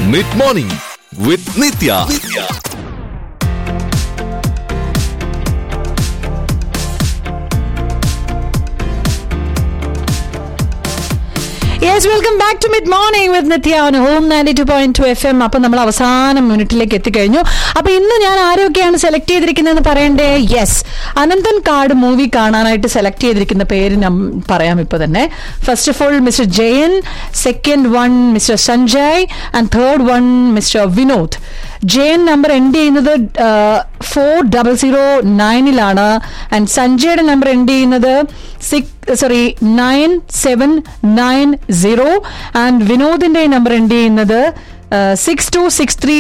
mid morning with Nithya yes welcome back to mid morning with Nithya on home ninety two point two F M അപ്പൊ നമ്മൾ അവസാന മിനിറ്റിലേക്ക് എത്തിക്കഴിഞ്ഞു അപ്പൊ ഇന്ന് ഞാൻ ആരൊക്കെയാണ് സെലക്ട് ചെയ്തിരിക്കുന്നതെന്ന് പറയണ്ടേ യെസ് അനന്തൻ കാർഡ് മൂവി കാണാനായിട്ട് സെലക്ട് ചെയ്തിരിക്കുന്ന പേര് ഞാൻ പറയാം ഇപ്പൊ തന്നെ first of all mister Jayan second one mister Sanjay and third one mister Vinod Jayan number end ചെയ്യുന്നത് ഫോർ ഡബിൾ സീറോ നയനിലാണ് ആൻഡ് സഞ്ജയുടെ നമ്പർ എൻഡ് ചെയ്യുന്നത് six sorry nine seven nine zero and വിനോദിന്റെ നമ്പർ എൻഡ് ചെയ്യുന്നത് സിക്സ് ടു സിക്സ് ത്രീ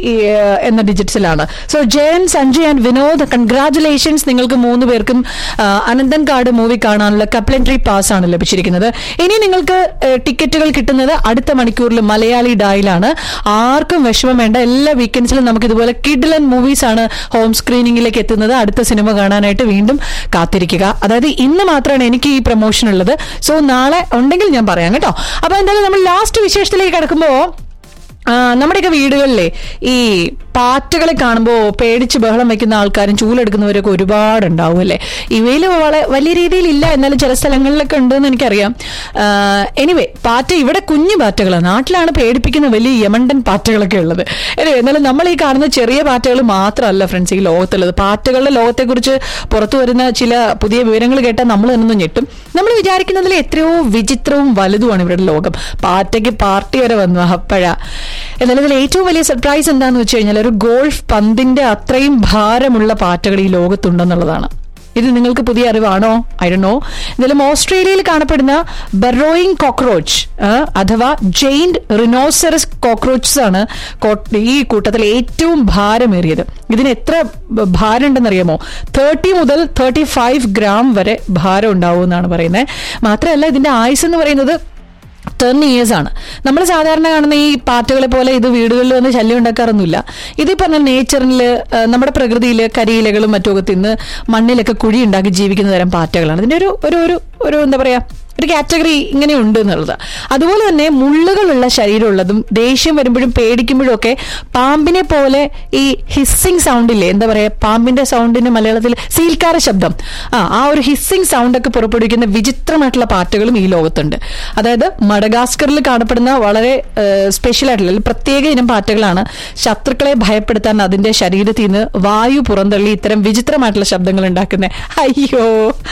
എന്ന ഡിജിറ്റ്സിലാണ് so Jayan Sanjay and Vinod congratulations നിങ്ങൾക്ക് മൂന്ന് പേർക്കും ആ, അനന്തൻ കാർഡ് മൂവി കാണാനുള്ള കപ്ലൻട്രി പാസ് ആണ് ലഭിച്ചിരിക്കുന്നത് ഇനി നിങ്ങൾക്ക് ടിക്കറ്റുകൾ കിട്ടുന്നത് അടുത്ത മണിക്കൂറിൽ മലയാളി ഡായിലാണ് ആർക്കും വിഷമം വേണ്ട എല്ലാ വീക്കെൻഡ്സിലും നമുക്ക് ഇതുപോലെ കിഡ്ലൻ മൂവീസ് ആണ് ഹോം സ്ക്രീനിങ്ങിലേക്ക് എത്തുന്നത് അടുത്ത സിനിമ കാണാനായിട്ട് വീണ്ടും കാത്തിരിക്കുക അതായത് ഇന്ന് മാത്രമാണ് എനിക്ക് ഈ പ്രൊമോഷൻ ഉള്ളത് സോ നാളെ ഉണ്ടെങ്കിൽ ഞാൻ പറയാം കേട്ടോ അപ്പൊ എന്തായാലും നമ്മൾ ലാസ്റ്റ് വിശേഷത്തിലേക്ക് കിടക്കുമ്പോൾ ആ, നമ്മുടെയൊക്കെ വീടുകളിലെ ഈ പാറ്റകളെ കാണുമ്പോൾ പേടിച്ച് ബഹളം വെക്കുന്ന ആൾക്കാരും ചൂലെടുക്കുന്നവരൊക്കെ ഒരുപാട് ഉണ്ടാവും അല്ലേ ഇവയിൽ വളരെ വലിയ രീതിയിൽ ഇല്ല എന്നാലും ചില സ്ഥലങ്ങളിലൊക്കെ ഉണ്ടെന്ന് എനിക്കറിയാം എനിവേ പാറ്റ ഇവിടെ കുഞ്ഞു പാറ്റകളാണ് നാട്ടിലാണ് പേടിപ്പിക്കുന്ന വലിയ യമണ്ടൻ പാറ്റകളൊക്കെ ഉള്ളത് anyway, എന്നാലും നമ്മൾ ഈ കാണുന്ന ചെറിയ പാറ്റകൾ മാത്രമല്ല ഫ്രണ്ട്സ് ഈ ലോകത്തുള്ളത് പാറ്റകളുടെ ലോകത്തെക്കുറിച്ച് പുറത്തു വരുന്ന ചില പുതിയ വിവരങ്ങൾ കേട്ടാൽ നമ്മൾ തന്നെ ഞെട്ടും നമ്മൾ വിചാരിക്കുന്നതിൽ എത്രയോ വിചിത്രവും വലുതുമാണ് ഇവരുടെ ലോകം പാറ്റയ്ക്ക് പാർട്ടി വരെ വന്നു അപ്പഴ എന്നാലും ഇതിൽ ഏറ്റവും വലിയ സർപ്രൈസ് എന്താന്ന് വെച്ച് കഴിഞ്ഞാൽ ഒരു ഗോൾഫ് പന്തിന്റെ അത്രയും ഭാരമുള്ള പാറ്റകൾ ഈ ലോകത്തുണ്ടെന്നുള്ളതാണ് ഇത് നിങ്ങൾക്ക് പുതിയ അറിവാണോ ഐ ഡോ നോ എന്തായാലും ഓസ്ട്രേലിയയിൽ കാണപ്പെടുന്ന ബറോയിങ് കോക്രോച്ച് അഥവാ ജെയിൻഡ് റിനോസറസ് കോക്രോച്ചസ് ആണ് കോ- ഈ കൂട്ടത്തിൽ ഏറ്റവും ഭാരമേറിയത് ഇതിന് എത്ര ബ- ഭാരം ഉണ്ടെന്നറിയാമോ തേർട്ടി മുതൽ തേർട്ടി ഫൈവ് ഗ്രാം വരെ ഭാരം ഉണ്ടാവും എന്നാണ് പറയുന്നത് മാത്രമല്ല ഇതിന്റെ ആയുസ് എന്ന് പറയുന്നത് ടെൻ ഇയേഴ്സ് ആണ് നമ്മൾ സാധാരണ കാണുന്ന ഈ പാറ്റുകളെ പോലെ ഇത് വീടുകളിൽ വന്ന് ശല്യം ഉണ്ടാക്കാറൊന്നുമില്ല ഇത് പറഞ്ഞ നേച്ചറിൽ നമ്മുടെ പ്രകൃതിയിൽ കരിയിലകളും മറ്റുമൊക്കെ തിന്ന് മണ്ണിലൊക്കെ കുഴി ഉണ്ടാക്കി ജീവിക്കുന്ന തരം പാറ്റകളാണ് ഇതിന്റെ ഒരു ഒരു ഒരു ഒരു എന്താ പറയാ ഒരു കാറ്റഗറി ഇങ്ങനെ ഉണ്ട് എന്നുള്ളത് അതുപോലെ തന്നെ മുള്ളുകളുള്ള ശരീരമുള്ളതും ദേഷ്യം വരുമ്പോഴും പേടിക്കുമ്പോഴും ഒക്കെ പാമ്പിനെ പോലെ ഈ ഹിസ്സിങ് സൗണ്ടില്ലേ എന്താ പറയാ പാമ്പിന്റെ സൗണ്ടിന് മലയാളത്തിൽ സീൽക്കാര ശബ്ദം ആ ആ ഒരു ഹിസ്സിങ് സൗണ്ട് ഒക്കെ പുറപ്പെടുവിക്കുന്ന വിചിത്രമായിട്ടുള്ള പാട്ടുകളും ഈ ലോകത്തുണ്ട് അതായത് മഡഗാസ്കറിൽ കാണപ്പെടുന്ന വളരെ സ്പെഷ്യൽ ആയിട്ടുള്ള അല്ലെങ്കിൽ പ്രത്യേക ഇനം പാറ്റകളാണ് ശത്രുക്കളെ ഭയപ്പെടുത്താൻ അതിന്റെ ശരീരത്തിൽ നിന്ന് വായു പുറന്തള്ളി ഇത്തരം വിചിത്രമായിട്ടുള്ള ശബ്ദങ്ങൾ ഉണ്ടാക്കുന്നത് അയ്യോ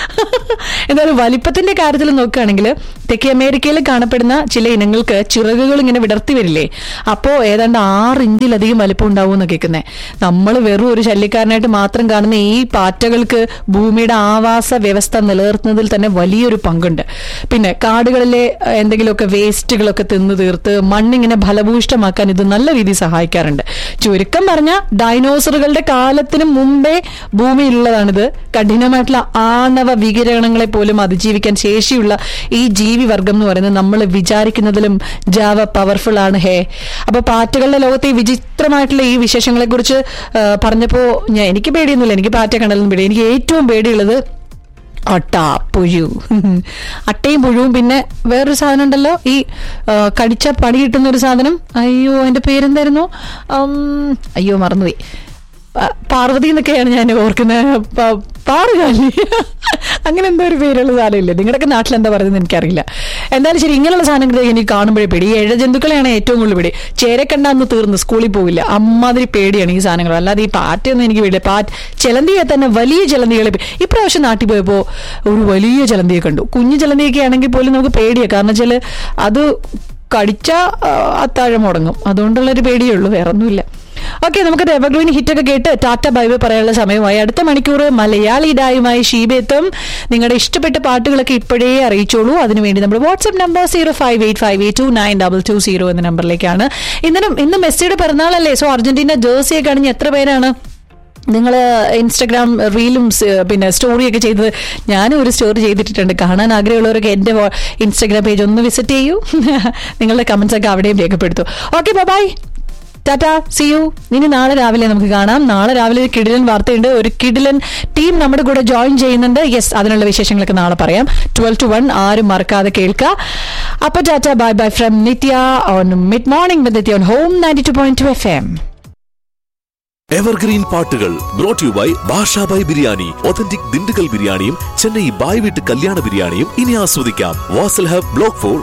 എന്തായാലും വലിപ്പത്തിന്റെ കാര്യത്തിൽ നോക്കുകയാണെങ്കിൽ തെക്കേ അമേരിക്കയിൽ കാണപ്പെടുന്ന ചില ഇനങ്ങൾക്ക് ചിറകുകൾ ഇങ്ങനെ വിടർത്തി വരില്ലേ അപ്പോ ഏതാണ്ട് ആറ് ഇഞ്ചിലധികം വലിപ്പം ഉണ്ടാവും എന്ന് കേൾക്കുന്നത് നമ്മൾ വെറും ഒരു ശല്യക്കാരനായിട്ട് മാത്രം കാണുന്ന ഈ പാറ്റകൾക്ക് ഭൂമിയുടെ ആവാസ വ്യവസ്ഥ നിലനിർത്തുന്നതിൽ തന്നെ വലിയൊരു പങ്കുണ്ട് പിന്നെ കാടുകളിലെ അഹ്, എന്തെങ്കിലുമൊക്കെ വേസ്റ്റുകളൊക്കെ തിന്നു തീർത്ത് മണ്ണിങ്ങനെ ഫലഭൂഷ്ടമാക്കാൻ ഇത് നല്ല രീതിയിൽ സഹായിക്കാറുണ്ട് ചുരുക്കം പറഞ്ഞ ഡൈനോസറുകളുടെ കാലത്തിന് മുമ്പേ ഭൂമിയിലുള്ളതാണിത് കഠിനമായിട്ടുള്ള ആണവ വികിരണങ്ങളെ പോലും അതിജീവിക്കാൻ ശേഷിയുള്ള ഈ ജീവി വർഗം എന്ന് പറയുന്നത് നമ്മൾ വിചാരിക്കുന്നതിലും ജാവ പവർഫുൾ ആണ് ഹേ അപ്പൊ പാറ്റുകളുടെ ലോകത്തെ ഈ വിചിത്രമായിട്ടുള്ള ഈ വിശേഷങ്ങളെ കുറിച്ച് പറഞ്ഞപ്പോ ഞാൻ എനിക്ക് പേടിയൊന്നുമില്ല എനിക്ക് പാറ്റ കണ്ടല്ലെന്ന് പേടി എനിക്ക് ഏറ്റവും പേടിയുള്ളത് അട്ട പുഴു അട്ടയും പുഴുവും പിന്നെ വേറൊരു സാധനം ഉണ്ടല്ലോ ഈ ആ, കടിച്ച പണി കിട്ടുന്ന ഒരു സാധനം അയ്യോ അതിന്റെ പേരെന്തായിരുന്നു ഉം, അയ്യോ മറന്നുപോയി പ- പാർവതി എന്നൊക്കെയാണ് ഞാൻ ഓർക്കുന്നത് പ- പാറുകാലി അങ്ങനെ എന്തോ ഒരു പേരുള്ള സാധനമില്ലേ നിങ്ങളുടെയൊക്കെ നാട്ടിൽ എന്താ പറയുന്നത് എനിക്കറിയില്ല എന്തായാലും ശരി ഇങ്ങനെയുള്ള സാധനങ്ങളെ എനിക്ക് കാണുമ്പോഴേ പേടി ഈ ഇഴജന്തുക്കളെയാണ് ഏറ്റവും കൂടുതൽ പേടി ചേരെ കണ്ടാന്ന് തീർന്ന് സ്കൂളിൽ പോകില്ല അമ്മാതിരി പേടിയാണ് ഈ സാധനങ്ങൾ അല്ലാതെ ഈ പാറ്റയൊന്നും എനിക്ക് പേടില്ല പാറ്റ് ചിലന്തിയെ തന്നെ വലിയ ചിലന്തികളെ പേ- ഇപ്രാവശ്യം നാട്ടിൽ പോയപ്പോൾ ഒരു വലിയ ചിലന്തിയെ കണ്ടു കുഞ്ഞു ചിലന്തിയൊക്കെ ആണെങ്കിൽ പോലും നമുക്ക് പേടിയാണ് കാരണം വെച്ചാൽ അത് കടിച്ച അത്താഴം മുടങ്ങും അതുകൊണ്ടുള്ളൊരു പേടിയേ ഉള്ളൂ വേറെ ഒന്നുമില്ല ഓക്കെ നമുക്ക് എവർഗ്രീൻ ഹിറ്റൊക്കെ കേട്ട് ടാറ്റ ബൈബ് പറയാനുള്ള സമയമായി അടുത്ത മണിക്കൂർ മലയാളി ഡായുമായി ഷീബെത്തും നിങ്ങളുടെ ഇഷ്ടപ്പെട്ട പാട്ടുകളൊക്കെ ഇപ്പോഴേ അറിയിച്ചോളൂ അതിനുവേണ്ടി നമ്മുടെ WhatsApp number zero five eight five eight two nine double two zero എന്ന നമ്പറിലേക്കാണ് ഇന്നലെ ഇന്ന് മെസ്സിയുടെ പിറന്നാളല്ലേ സോ അർജന്റീന ജേഴ്സിയൊക്കെ അണിഞ്ഞ് എത്ര പേരാണ് നിങ്ങൾ ഇൻസ്റ്റഗ്രാം റീലും സ് പിന്നെ സ്റ്റോറിയൊക്കെ ചെയ്തത് ഞാനും ഒരു സ്റ്റോറി ചെയ്തിട്ടുണ്ട് കാണാൻ ആഗ്രഹമുള്ളവരൊക്കെ എൻ്റെ ഇൻസ്റ്റഗ്രാം പേജ് ഒന്ന് വിസിറ്റ് ചെയ്യൂ നിങ്ങളുടെ കമൻസ് ഒക്കെ അവിടെയും രേഖപ്പെടുത്തു okay bye tata see you ഇനി നാളെ രാവിലെ നമുക്ക് കാണാം നാളെ രാവിലെ ഒരു കിടിലൻ വാർത്തയുണ്ട് ഒരു കിടിലൻ ടീം നമ്മുടെ കൂടെ ജോയിൻ ചെയ്യുന്നുണ്ട് യെസ് അതിനുള്ള വിശേഷങ്ങളൊക്കെ നാളെ പറയാം ട്വൽവ് ടു വൺ ആരും മറക്കാതെ കേൾക്കുക അപ്പൊ tata bye bye from Nithya on mid morning with Nithya on home ninety two point two F M evergreen പാട്ടുകൾ brought you by Bashabhai biryani authentic Dindigul ബിരിയാണിയും ചെന്നൈ ബായ് വീട്ട് കല്യാണ ബിരിയാണിയും ഇനി ആസ്വദിക്കാം വാസൽ ഹബ് ബ്ലോക്ക് ഫോർ